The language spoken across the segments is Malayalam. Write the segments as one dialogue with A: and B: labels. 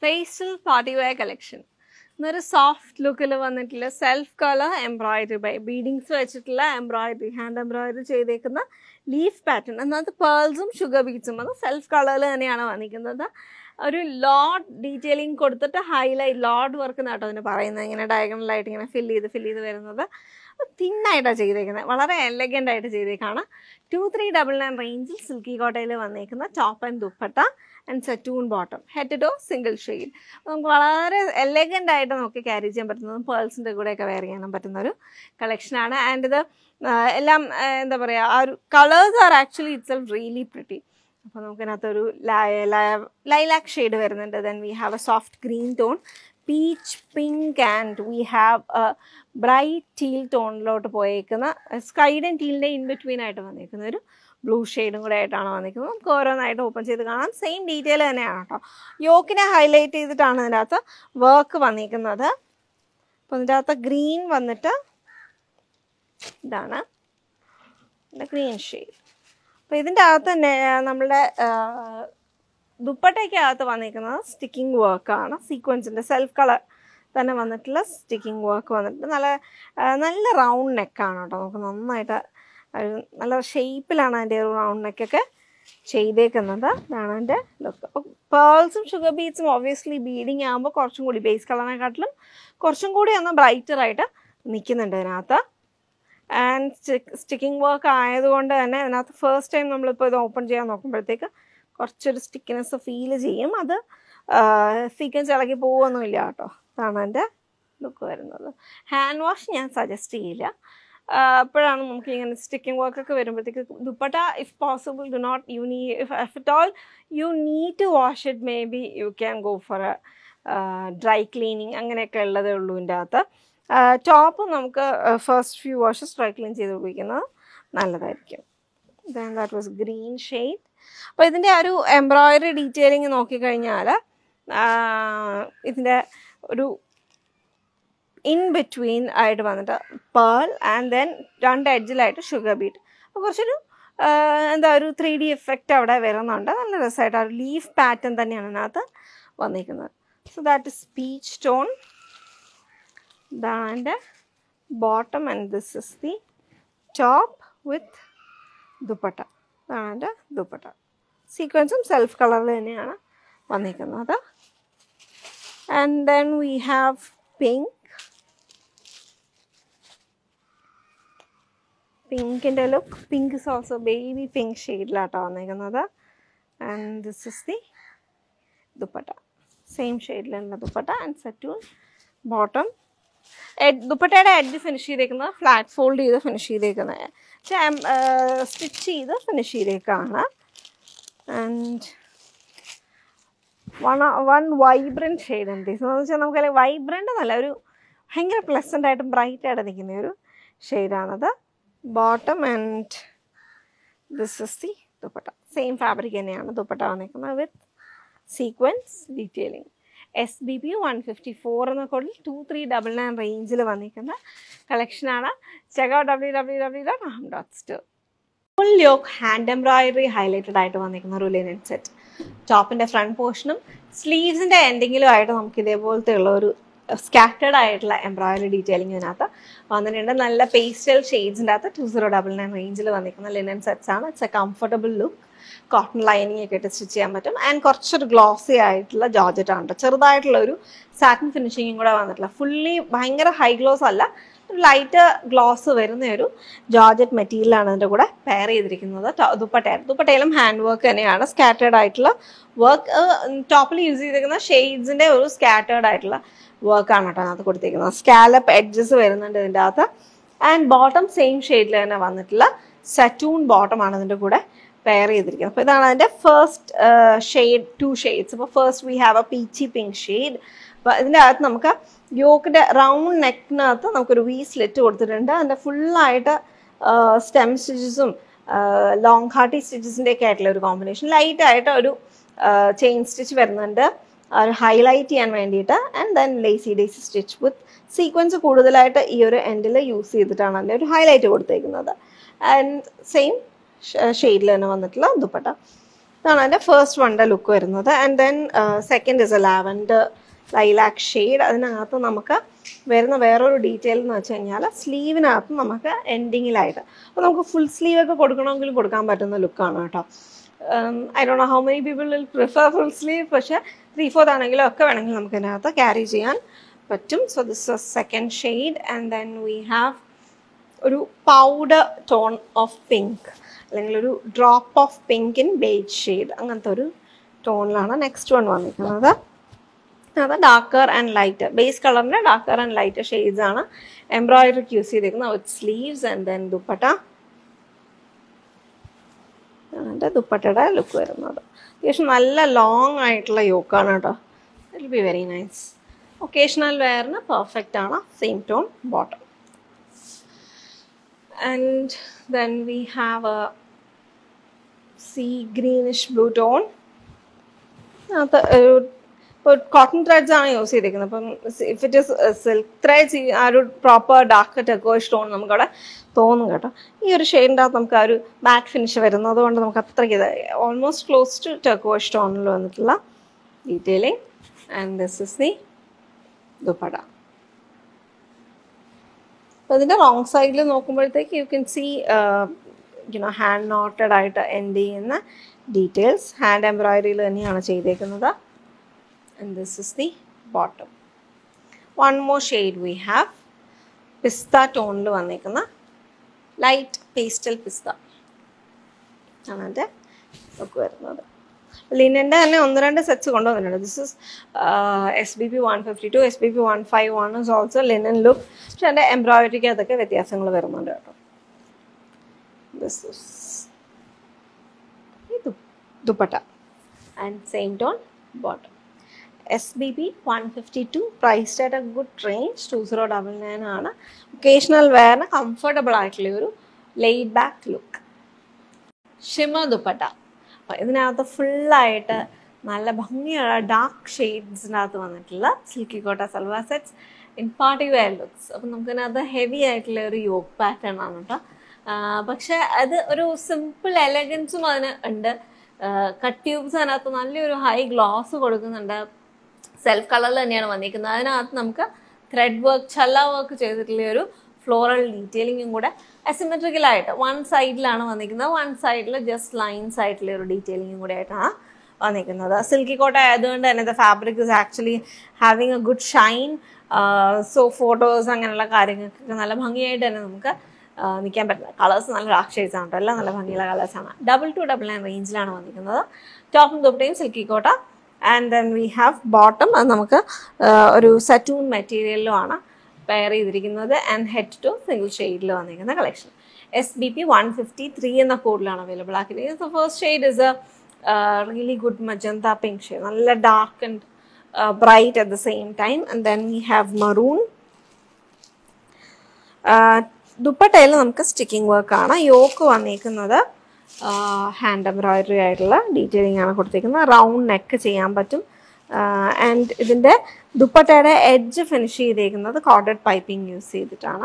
A: പേസ്റ്റൽ പാർട്ടി വെയർ കളക്ഷൻ എന്നൊരു സോഫ്റ്റ് ലുക്കിൽ വന്നിട്ടുള്ള self colour embroidery by beadings വെച്ചിട്ടുള്ള എംബ്രോയിഡറി ഹാൻഡ് എംബ്രോയിഡറി ചെയ്തേക്കുന്ന ലീഫ് പാറ്റേൺ അതിനകത്ത് പേൾസും ഷുഗർ ബീഡ്സും അത് സെൽഫ് കളറിൽ തന്നെയാണ് വന്നിരിക്കുന്നത് ഒരു ലോഡ് ഡീറ്റെയിലിംഗ് കൊടുത്തിട്ട് ഹൈലൈറ്റ് ലോഡ് വർക്ക് എന്നാട്ടോ അതിന് പറയുന്നത് ഇങ്ങനെ ഡയഗണലായിട്ട് ഇങ്ങനെ ഫില്ല് ചെയ്ത് ഫില്ല് ചെയ്ത് വരുന്നത് തിന്നായിട്ടാണ് ചെയ്തേക്കുന്നത് വളരെ എലഗൻ്റ് ആയിട്ട് ചെയ്തേക്കാണ് ടു ത്രീ ഡബിൾ നയൻ റേഞ്ചിൽ സിൽക്കി കോട്ടയിൽ വന്നേക്കുന്ന ടോപ്പ് ആൻഡ് ദുപ്പട്ട ആൻഡ് സെറ്റൂൺ bottom head to single shade നമുക്ക് വളരെ എലഗൻ്റ് ആയിട്ട് നമുക്ക് ക്യാരി ചെയ്യാൻ പറ്റുന്നതും പേൾസിൻ്റെ കൂടെയൊക്കെ വെയർ ചെയ്യാനും പറ്റുന്ന ഒരു കളക്ഷനാണ് ആൻഡ് ഇത് ആ, എല്ലാം ആ, എന്താ പറയുക ആ ഒരു colours are actually it's elf really pretty അപ്പോൾ നമുക്കിതിനകത്തൊരു ലൈലാക്ക് ഷെയ്ഡ് വരുന്നുണ്ട് then we have a soft green tone peach pink and we have bright teal ടോണിലോട്ട് പോയേക്കുന്ന സ്കൈഡ് ആൻഡ് ടീലിൻ്റെ ഇൻ ബിറ്റ്വീൻ ആയിട്ട് വന്നേക്കുന്ന ഒരു ബ്ലൂ ഷെയ്ഡും കൂടെ ആയിട്ടാണ് വന്നിരിക്കുന്നത് നമുക്ക് ഓരോന്നായിട്ട് ഓപ്പൺ ചെയ്ത് കാണാം സെയിം ഡീറ്റെയിൽ തന്നെയാണ് കേട്ടോ യോക്കിനെ ഹൈലൈറ്റ് ചെയ്തിട്ടാണ് ഇതിനകത്ത് വർക്ക് വന്നിരിക്കുന്നത് അപ്പോൾ ഇതിൻ്റെ അകത്ത് ഗ്രീൻ വന്നിട്ട് ഇതാണ് ഗ്രീൻ ഷെയ്ഡ് അപ്പോൾ ഇതിൻ്റെ അകത്ത് തന്നെ ആ, നമ്മളുടെ ആ, ദുപ്പട്ടയ്ക്കകത്ത് വന്നിരിക്കുന്നത് സ്റ്റിക്കിംഗ് വർക്കാണ് സീക്വൻസിൻ്റെ സെൽഫ് കളർ തന്നെ വന്നിട്ടുള്ള സ്റ്റിക്കിംഗ് വർക്ക് വന്നിട്ട് നല്ല ആ, നല്ല റൗണ്ട് നെക്കാണ് കേട്ടോ നമുക്ക് നന്നായിട്ട് ഒരു നല്ല ഷേപ്പിലാണ് അതിൻ്റെ ഒരു റൗണ്ട് നെക്കൊക്കെ ചെയ്തേക്കുന്നത് ഇതാണ് അതിൻ്റെ ലുക്ക് അപ്പോൾ പേൾസും ഷുഗർ ബീറ്റ്സും ഒബ്വിയസ്ലി ബീഡിങ് ആകുമ്പോൾ കുറച്ചും കൂടി ബേസ് കളറിനെക്കാട്ടിലും കുറച്ചും കൂടി ഒന്ന് ബ്രൈറ്ററായിട്ട് നിൽക്കുന്നുണ്ട് ഇതിനകത്ത് ആൻഡ് സ്റ്റിക്കിംഗ് വർക്ക് ആയതുകൊണ്ട് തന്നെ അതിനകത്ത് ഫസ്റ്റ് ടൈം നമ്മളിപ്പോൾ ഇത് ഓപ്പൺ ചെയ്യാൻ നോക്കുമ്പോഴത്തേക്ക് കുറച്ചൊരു സ്റ്റിക്കിനെസ് ഫീൽ ചെയ്യും അത് സീക്വൻസ് ഇളകി പോകുമൊന്നുമില്ല കേട്ടോ അതാണ് എൻ്റെ ലുക്ക് വരുന്നത് ഹാൻഡ് വാഷ് ഞാൻ സജസ്റ്റ് ചെയ്യില്ല ആ, അപ്പോഴാണ് നമുക്ക് ഇങ്ങനെ സ്റ്റിക്കിംഗ് വർക്കൊക്കെ വരുമ്പോഴത്തേക്ക് dupatta if possible do not you need if at all you need to wash it may be you can go for a dry cleaning അങ്ങനെയൊക്കെ ഉള്ളതേ ഉള്ളൂ ഇതിൻ്റെ അകത്ത് ടോപ്പ് നമുക്ക് first few washes dry clean ചെയ്ത് ഉപയോഗിക്കുന്നത് നല്ലതായിരിക്കും then that was green shade അപ്പോൾ ഇതിൻ്റെ ആ ഒരു എംബ്രോയിഡറി ഡീറ്റെയിലിംഗ് നോക്കിക്കഴിഞ്ഞാൽ ഇതിൻ്റെ ഒരു ഇൻ ബിറ്റ്വീൻ ആയിട്ട് വന്നിട്ട് പേൾ ആൻഡ് ദെൻ രണ്ട് എഡ്ജിലായിട്ട് ഷുഗർ ബീറ്റ് അപ്പോൾ കുറച്ചൊരു ആ, എന്താ ഒരു ത്രീ ഡി എഫക്റ്റ് അവിടെ വരുന്നുണ്ട് നല്ല രസമായിട്ട് ആ ഒരു ലീഫ് പാറ്റേൺ തന്നെയാണ് അതിനകത്ത് വന്നിരിക്കുന്നത് so that is peach tone ഇതാണ് എൻ്റെ bottom and this is the top with dupatta ഇതാണ് എൻ്റെ ദുപ്പട്ട സീക്വൻസും സെൽഫ് കളറിൽ തന്നെയാണ് വന്നിരിക്കുന്നത് and then we have pink പിങ്കിൻ്റെ look pink is also baby pink ഷെയ്ഡിലാട്ടോ വന്നിരിക്കുന്നത് and this is the dupatta same ഷെയ്ഡിലുള്ള ദുപ്പട്ട ആൻഡ് സെറ്റൂൺ ബോട്ടം ദുപ്പട്ടയുടെ എഡ്ജ് ഫിനിഷ് ചെയ്തേക്കുന്നത് ഫ്ലാറ്റ് ഫോൾഡ് ചെയ്ത് ഫിനിഷ് ചെയ്തേക്കുന്നത് പക്ഷേ സ്റ്റിച്ച് ചെയ്ത് ഫിനിഷ് ചെയ്തേക്കാണ് and one one vibrant shade ഉണ്ട് എന്ന് വെച്ചാൽ നമുക്ക് വൈബ്രൻ്റ് എന്നല്ല ഒരു ഭയങ്കര പ്ലസൻ്റ് ആയിട്ട് ബ്രൈറ്റ് ആയിട്ട് നിൽക്കുന്ന ഒരു ഷെയ്ഡാണത് bottom and this is the dupatta same fabric തന്നെയാണ് ദുപ്പട്ട വന്നിരിക്കുന്നത് with sequins detailing S B P one fifty four എന്ന കോഡിൽ ടു ത്രീ ഡബിൾ നയൻ റേഞ്ചിൽ വന്നിരിക്കുന്ന കളക്ഷനാണ് check out W W W dot hum dot store full yoke hand embroidery highlighted ആയിട്ട് വന്നിരിക്കുന്ന ഒരു ലിനൻ സെറ്റ് ടോപ്പിൻ്റെ ഫ്രണ്ട് പോർഷനും സ്ലീവ്സിൻ്റെ എൻഡിങ്ങിലും ആയിട്ട് നമുക്ക് ഇതേപോലത്തെ ഉള്ള ഒരു സ്കാറ്റേഡ് ആയിട്ടുള്ള എംബ്രോയിഡറി ഡീറ്റെയിലിംഗ് ഇതിനകത്ത് വന്നിട്ടുണ്ട് നല്ല പേസ്റ്റൽ ഷെയ്ഡ്സിൻ്റെ അകത്ത് ടു സീറോ ഡബിൾ നയൻ റേഞ്ചിൽ വന്നിരിക്കുന്ന ലിനൻ സെറ്റ്സ് ആണ് it's a comfortable look cotton lining ഒക്കെ ഇട്ട് സ്റ്റിച്ച് ചെയ്യാൻ പറ്റും ആൻഡ് കുറച്ചൊരു ഗ്ലോസി ആയിട്ടുള്ള ജോർജറ്റ് ആണ് ട്ടോ. ചെറുതായിട്ടുള്ള ഒരു സാറ്റിൻ ഫിനിഷിങ്ങും കൂടെ വന്നിട്ടില്ല ഫുള്ളി ഭയങ്കര ഹൈ ഗ്ലോസ് അല്ല ഒരു ലൈറ്റ് ഗ്ലോസ് വരുന്ന ഒരു ജോർജറ്റ് മെറ്റീരിയലാണ് അതിൻ്റെ കൂടെ പെയർ ചെയ്തിരിക്കുന്നത് ടോ- ദുപ്പട്ട ദുപ്പട്ടയിലും ഹാൻഡ് വർക്ക് തന്നെയാണ് സ്കാറ്റേഡ് ആയിട്ടുള്ള വർക്ക് ടോപ്പിൽ യൂസ് ചെയ്തിരിക്കുന്ന ഷെയ്ഡ്സിൻ്റെ ഒരു സ്കാറ്റേഡ് ആയിട്ടുള്ള വർക്കാണ് കേട്ടോ അതിനകത്ത് കൊടുത്തിരിക്കുന്നത് സ്കാലപ്പ് എഡ്ജസ് വരുന്നുണ്ട് ഇതിൻ്റെ അകത്ത് ആൻഡ് ബോട്ടം സെയിം ഷെയ്ഡിൽ തന്നെ വന്നിട്ടുള്ള സറ്റൂൺ ബോട്ടമാണ് ഇതിൻ്റെ കൂടെ പെയർ ചെയ്തിരിക്കുന്നത് അപ്പോൾ ഇതാണ് അതിൻ്റെ ഫസ്റ്റ് ഷെയ്ഡ് ടു ഷെയ്ഡ്സ് അപ്പോൾ first we have a peachy pink shade അപ്പോൾ ഇതിൻ്റെ അകത്ത് നമുക്ക് യോക്കിൻ്റെ റൗണ്ട് നെക്കിനകത്ത് നമുക്കൊരു വി സ്ലിറ്റ് കൊടുത്തിട്ടുണ്ട് അതിൻ്റെ ഫുള്ളായിട്ട് സ്റ്റെം സ്റ്റിച്ചസും ലോങ് ഹാർട്ടി സ്റ്റിച്ചസിൻ്റെ ഒക്കെ ആയിട്ടുള്ള ഒരു കോമ്പിനേഷൻ ലൈറ്റ് ആയിട്ട് ഒരു ചെയിൻ സ്റ്റിച്ച് വരുന്നുണ്ട് ആ ഒരു ഹൈലൈറ്റ് ചെയ്യാൻ വേണ്ടിയിട്ട് and then lazy daisy stitch with sequins കൂടുതലായിട്ട് ഈ ഒരു എൻഡിൽ യൂസ് ചെയ്തിട്ടാണ് അതിൻ്റെ ഒരു ഹൈലൈറ്റ് കൊടുത്തേക്കുന്നത് ആൻഡ് സെയിം ഷെയ്ഡിൽ തന്നെ വന്നിട്ടുള്ള ദുപ്പട്ട ഇതാണ് എൻ്റെ ഫസ്റ്റ് വണ്ട ലുക്ക് വരുന്നത് and then second is a lavender lilac shade അതിനകത്ത് നമുക്ക് വരുന്ന വേറൊരു ഡീറ്റെയിൽ എന്ന് വെച്ച് കഴിഞ്ഞാൽ സ്ലീവിനകത്ത് നമുക്ക് എൻഡിങ്ങിലായിട്ട് അപ്പോൾ നമുക്ക് ഫുൾ സ്ലീവ് ഒക്കെ കൊടുക്കണമെങ്കിലും കൊടുക്കാൻ പറ്റുന്ന ലുക്കാണ് കേട്ടോ I do know how many people will prefer full sleeve പക്ഷേ ത്രീ ഫോർത്ത് ആണെങ്കിലും ഒക്കെ വേണമെങ്കിൽ നമുക്ക് ഇതിനകത്ത് ക്യാരി ചെയ്യാൻ പറ്റും so this second shade and then we have ഒരു പൗഡർ ടോൺ ഓഫ് പിങ്ക് അല്ലെങ്കിൽ ഒരു drop of pink in beige shade അങ്ങനത്തെ ഒരു ടോണിലാണ് നെക്സ്റ്റ് വൺ വന്നിരിക്കുന്നത് അത് ഡാർക്കർ ആൻഡ് ലൈറ്റ് ബേസ് കളറിൻ്റെ ഡാർക്കർ ആൻഡ് ലൈറ്റ് ഷെയ്ഡ്സ് ആണ് എംബ്രോയിഡറിക്ക് യൂസ് ചെയ്തിരിക്കുന്നത് with sleeves and then dupatta അതിൻ്റെ ദുപ്പട്ടയുടെ ലുക്ക് വരുന്നത് അത്യാവശ്യം നല്ല ലോങ് ആയിട്ടുള്ള യോക്കാണ് കേട്ടോ it be very nice occasional വെയറിന് പെർഫെക്റ്റ് ആണ് same tone bottom and then we have a sea greenish blue tone അത് ഒരു ഇപ്പോൾ കോട്ടൺ ത്രെഡ്സ് ആണ് യൂസ് ചെയ്തിരിക്കുന്നത് അപ്പം if it is silk threads ആ ഒരു പ്രോപ്പർ ഡാർക്ക് ടെക്കോയിഷ് ടോൺ നമുക്കവിടെ തോന്നും കേട്ടോ ഈ ഒരു ഷെയ്ഡിൻ്റെ അകത്ത് നമുക്ക് ആ ഒരു മാറ്റ് ഫിനിഷ് വരുന്നത് കൊണ്ട് നമുക്ക് അത്രയ്ക്ക് ഇത് ഓൾമോസ്റ്റ് ക്ലോസ് ടു ടെക്കോയിഷ് ടോണിൽ വന്നിട്ടുള്ള detailing and this is the dupatta അപ്പോൾ ഇതിൻ്റെ റോങ് സൈഡിൽ നോക്കുമ്പോഴത്തേക്ക് you can see you know hand knotted ആയിട്ട് എൻഡ് ചെയ്യുന്ന ഡീറ്റെയിൽസ് ഹാൻഡ് എംബ്രോയിഡറിയിൽ തന്നെയാണ് ചെയ്തേക്കുന്നത് and this is the bottom one more shade we have പിസ്ത ടോണിൽ വന്നിരിക്കുന്ന ലൈറ്റ് പേസ്റ്റൽ പിസ്ത ആണ് എൻ്റെ ലുക്ക് വരുന്നത് ലിനൻ്റെ തന്നെ ഒന്ന് രണ്ട് സെറ്റ്സ് കൊണ്ടുവന്നിട്ടുണ്ട് this is S B P one fifty two S B P one five one is also linen look പക്ഷെ എൻ്റെ എംബ്രോയിഡറിക്ക് അതൊക്കെ വ്യത്യാസങ്ങൾ വരുന്നുണ്ട് കേട്ടോ ദിസ് ഇസ് ഈ dupatta and same tone bottom S B B one fifty two priced at a good range two zero double nine ആണ് ഒക്കേഷണൽ വെയറിന് കംഫർട്ടബിൾ ആയിട്ടുള്ള ഒരു ലെയ്ഡ് ബാക്ക് ലുക്ക് ഷിമ ദുപ്പട്ട അപ്പോൾ ഇതിനകത്ത് ഫുള്ളായിട്ട് നല്ല ഭംഗിയുള്ള ഡാർക്ക് ഷെയ്ഡ്സിനകത്ത് വന്നിട്ടുള്ള സിൽക്കി കോട്ട salwar sets in party wear looks അപ്പം നമുക്കിതിനകത്ത് ഹെവി ആയിട്ടുള്ള ഒരു യോഗ് പാറ്റേൺ ആണ് കേട്ടോ പക്ഷെ അത് ഒരു സിമ്പിൾ എലഗൻസും അതിന് ഉണ്ട് കട്ട് ട്യൂബ്സ് അതിനകത്ത് നല്ലൊരു ഹൈ ഗ്ലോസ് കൊടുക്കുന്നുണ്ട് സെൽഫ് കളറിൽ തന്നെയാണ് വന്നിരിക്കുന്നത് അതിനകത്ത് നമുക്ക് ത്രെഡ് വർക്ക് ചല്ല വർക്ക് ചെയ്തിട്ടുള്ള ഒരു ഫ്ലോറൽ ഡീറ്റെയിലിങ്ങും കൂടെ അസിമെട്രിക്കലായിട്ട് വൺ സൈഡിലാണ് വന്നിരിക്കുന്നത് വൺ സൈഡിൽ ജസ്റ്റ് ലൈൻസ് ആയിട്ടുള്ള ഒരു ഡീറ്റെയിലിങ്ങും കൂടെ ആയിട്ടാണ് വന്നിരിക്കുന്നത് സിൽക്കി കോട്ട ആയതുകൊണ്ട് തന്നെ the fabric is actually having a good shine so photos അങ്ങനെയുള്ള കാര്യങ്ങൾക്കൊക്കെ നല്ല ഭംഗിയായിട്ട് തന്നെ നമുക്ക് നിൽക്കാൻ പറ്റുന്നത് കളേഴ്സ് നല്ല ഡാർക്ക് ഷെയ്ഡ്സ് ആണ് എല്ലാം നല്ല ഭംഗിയുള്ള കളേഴ്സാണ് ഡബിൾ ടു ഡബിൾ നയൻ റേഞ്ചിലാണ് വന്നിരിക്കുന്നത് ടോപ്പും ദുപ്പട്ടയും silky Kota and then we have bottom അത് നമുക്ക് ഒരു സറ്റൂൺ മെറ്റീരിയലിലും ആണ് പെയർ ചെയ്തിരിക്കുന്നത് ആൻഡ് ഹെഡ് ടു സിംഗിൾ ഷെയ്ഡിൽ വന്നിരിക്കുന്ന collection S B P one fifty three എന്ന കോഡിലാണ് അവൈലബിൾ ആക്കിയിരിക്കുന്നത് so first shade is a really good magenta pink shade നല്ല dark and bright at the same time and then we have maroon ദുപ്പട്ടയിൽ നമുക്ക് സ്റ്റിക്കിംഗ് വർക്കാണ് യോക്ക് വന്നിരിക്കുന്നത് ഹാൻഡ് എംബ്രോയിഡറി ആയിട്ടുള്ള ഡീറ്റെയിലിംഗ് ആണ് കൊടുത്തിരിക്കുന്നത് റൗണ്ട് നെക്ക് ചെയ്യാൻ പറ്റും ആൻഡ് ഇതിൻ്റെ ദുപ്പട്ടയുടെ എഡ്ജ് ഫിനിഷ് ചെയ്തേക്കുന്നത് കോട്ടഡ് പൈപ്പിംഗ് യൂസ് ചെയ്തിട്ടാണ്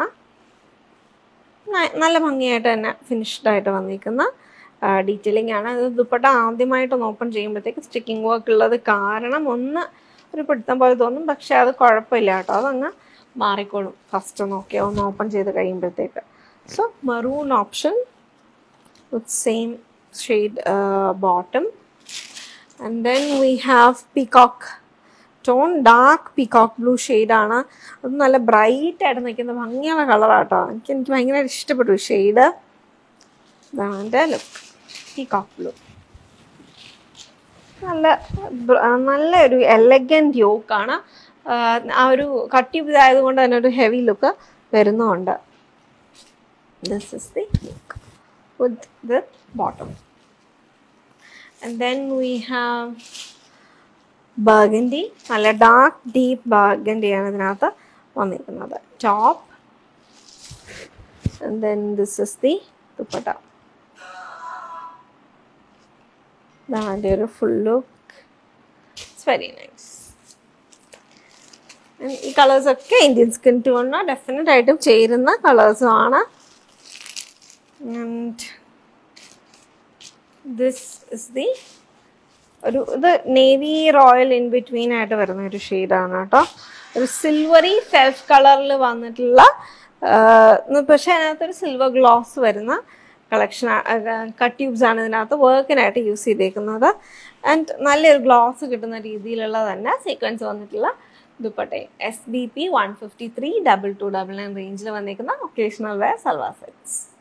A: നല്ല ഭംഗിയായിട്ട് തന്നെ ഫിനിഷ്ഡ് ആയിട്ട് വന്നിരിക്കുന്ന ഡീറ്റെയിലിംഗ് ആണ് ഇത് ദുപ്പട്ട ആദ്യമായിട്ടൊന്ന് ഓപ്പൺ ചെയ്യുമ്പോഴത്തേക്ക് സ്റ്റിക്കിംഗ് വർക്ക് ഉള്ളത് കാരണം ഒന്ന് ഒരു പിടുത്തം പോലെ തോന്നും പക്ഷെ അത് കുഴപ്പമില്ല കേട്ടോ അതങ്ങ് മാറിക്കോളും ഫസ്റ്റ് നോക്കിയാൽ ഒന്ന് ഓപ്പൺ ചെയ്ത് കഴിയുമ്പോഴത്തേക്ക് so maroon option with same shade uh, bottom and then we have peacock tone dark peacock blue ആണ് അത് നല്ല ബ്രൈറ്റ് ആയിട്ട് നിൽക്കുന്ന ഭംഗിയുള്ള കളറാട്ടോ എനിക്ക് എനിക്ക് ഭയങ്കര ഇഷ്ടപ്പെട്ടു ഷെയ്ഡ് ഇതാണ് എൻ്റെ ലുക്ക് പീകോക്ക് ബ്ലൂ നല്ല നല്ല ഒരു എലഗൻറ്റ് യോക്കാണ് ആ ഒരു കട്ടി ഇതായതുകൊണ്ട് തന്നെ ഒരു ഹെവി ലുക്ക് വരുന്നുമുണ്ട് this is the look with the bottom and then we have burgundy നല്ല ഡാർക്ക് ഡീപ്പ് burgundy ആണ് ഇതിനകത്ത് വന്നിരിക്കുന്നത് top and then this is the ദുപ്പട്ട ഇതാണ് അതിൻ്റെ ഒരു full look it's very nice ഈ കളേഴ്സൊക്കെ ഇന്ത്യൻ സ്കിൻ ടോണിന് ഡെഫിനറ്റ് ആയിട്ടും ചേരുന്ന കളേഴ്സും ആണ് and this is the ഒരു ഇത് നേവി റോയൽ ഇൻ ബിറ്റ്വീൻ ആയിട്ട് വരുന്ന ഒരു ഷെയ്ഡാണ് കേട്ടോ ഒരു സിൽവറി സെൽഫ് കളറിൽ വന്നിട്ടുള്ള പക്ഷേ അതിനകത്തൊരു സിൽവർ ഗ്ലോസ് വരുന്ന കളക്ഷൻ കട്ട് ട്യൂബ്സ് ആണ് ഇതിനകത്ത് വർക്കിനായിട്ട് യൂസ് ചെയ്തേക്കുന്നത് ആൻഡ് നല്ലൊരു ഗ്ലോസ് കിട്ടുന്ന രീതിയിലുള്ള തന്നെ സീക്വൻസ് വന്നിട്ടുള്ള ദുപ്പട്ടയും S B P one fifty three double two double nine റേഞ്ചിൽ വന്നിരിക്കുന്ന ഒക്കേഷണൽ വെയർ സൽവാർ സെറ്റ്സ്